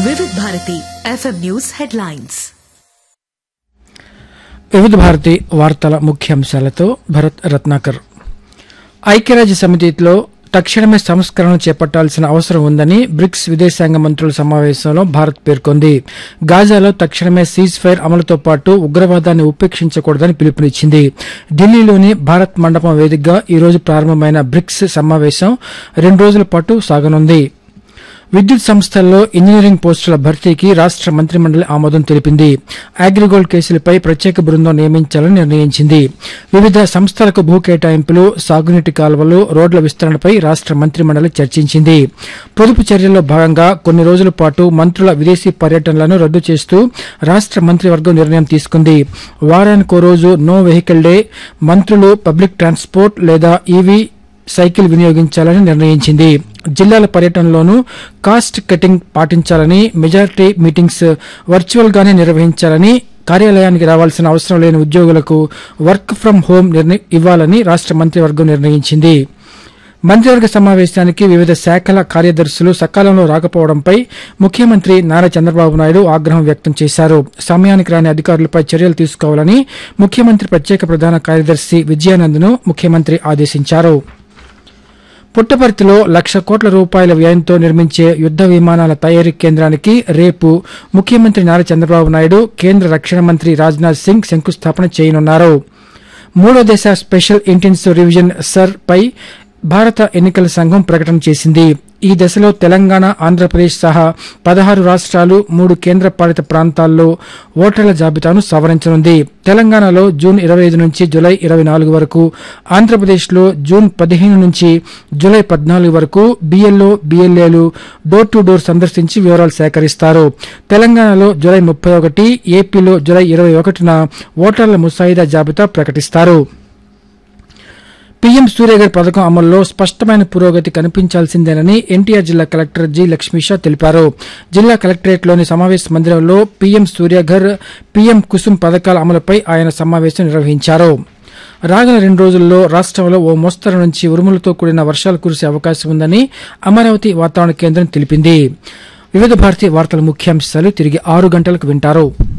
వివిధ Bharati FM news headlines వివిధ భారతి వార్తల ముఖ్యాంశాలతో భరత్ రత్నాకర్ ఐక్యరాజ్య సమితిలో తక్షణమే సంస్కరణలు చేపట్టాల్సిన అవసరం ఉందని బ్రిక్స్ విదేశాంగ మంత్రుల సమావేశంలో భారత్ పేర్కొంది గాజాలో తక్షణమే సీజ్ ఫైర్ అమలుతో పాటు ఉగ్రవాదాన్ని ఉపేక్షించకూడదని పిలుపునిచ్చింది ఢిల్లీలోని భారత్ మండపం వేదికగా ఈ రోజు ప్రారంభమైన బ్రిక్స్ సమావేశం రెండు రోజుల పాటు సాగనుంది విద్యుత్ సంస్థల్లో ఇంజనీరింగ్ పోస్టుల భర్తీకి రాష్ట మంత్రిమండలి ఆమోదం తెలిపింది అగ్రిగోల్డ్ కేసులపై ప్రత్యేక బృందం నియమించాలని నిర్ణయించింది వివిధ సంస్థలకు భూ కేటాయింపులు సాగునీటి కాలువలు రోడ్ల విస్తరణపై రాష్ట మంత్రిమండలి చర్చించింది పొదుపు చర్యల్లో భాగంగా కొన్ని రోజుల పాటు మంత్రుల విదేశీ పర్యటనలను రద్దు చేస్తూ రాష్ట మంత్రివర్గం నిర్ణయం తీసుకుంది వారానికో రోజు నో వెహికల్ డే మంత్రులు పబ్లిక్ ట్రాన్స్పోర్ట్ లేదా ఈవీ సైకిల్ వినియోగించాలని నిర్ణయించింది జిల్లాల పర్యటనలోనూ కాస్ట్ కటింగ్ పాటించాలని మెజారిటీ మీటింగ్స్ వర్చువల్ గానే నిర్వహించాలని కార్యాలయానికి రావాల్సిన అవసరం లేని ఉద్యోగులకు వర్క్ ఫ్రం హోం నిర్ణ- ఇవ్వాలని రాష్ట మంత్రివర్గం నిర్ణయించింది మంత్రివర్గ సమావేశానికి వివిధ శాఖల కార్యదర్శులు సకాలంలో రాకపోవడంపై ముఖ్యమంత్రి నారా చంద్రబాబు నాయుడు ఆగ్రహం వ్యక్తం చేశారు సమయానికి రాని అధికారులపై చర్యలు తీసుకోవాలని ముఖ్యమంత్రి ప్రత్యేక ప్రధాన కార్యదర్శి విజయానంద్ను ముఖ్యమంత్రి ఆదేశించారు పుట్టపర్తిలో లక్ష కోట్ల రూపాయల వ్యయంతో నిర్మించే యుద్ద విమానాల తయారీ కేంద్రానికి రేపు ముఖ్యమంత్రి నారా చంద్రబాబు నాయుడు కేంద్ర రక్షణ మంత్రి రాజ్నాథ్ సింగ్ శంకుస్థాపన చేయనున్నారు మూడో దశ స్పెషల్ ఇంటెన్సివ్ రివిజన్ సర్ పై భారత ఎన్నికల సంఘం ప్రకటన చేసింది ఈ దశలో తెలంగాణ ఆంధ్రప్రదేశ్ సహా పదహారు రాష్ట్రాలు మూడు కేంద్ర పాలిత ప్రాంతాల్లో ఓటర్ల జాబితాను సవరించనుంది తెలంగాణలో జూన్ ఇరవై ఐదు నుంచి జులై ఇరవై నాలుగు వరకు ఆంధ్రప్రదేశ్లో జూన్ పదిహేను నుంచి జులై పద్నాలుగు వరకు బిఎల్ఓ బిఎల్ఏలు డోర్ టు డోర్ సందర్శించి వివరాలు సేకరిస్తారు తెలంగాణలో జులై ముప్పై ఒకటి ఏపీలో జులై ఇరవై ఒకటిన ఓటర్ల ముసాయిదా జాబితా ప్రకటిస్తారు పీఎం సూర్యగర్ పథకం అమల్లో స్పష్టమైన పురోగతి కనిపించాల్సిందేనని ఎన్టీఆర్ జిల్లా కలెక్టర్ జి లక్ష్మీషా తెలిపారు జిల్లా కలెక్టరేట్లోని సమావేశ మందిరంలో పీఎం సూర్యఘర్ పీఎం కుసుమ్ పథకాల అమలుపై ఆయన సమావేశం నిర్వహించారు రాగల రెండు రోజుల్లో రాష్ట్రంలో ఓ మోస్తరు నుంచి ఉరుములతో కూడిన వర్షాలు కురిసే అవకాశం ఉందని అమరావతి వాతావరణ కేంద్రం తెలిపింది వివిధ భారతీయ వార్తల ముఖ్యాంశాలు తిరిగి ఆరు గంటలకు వింటారు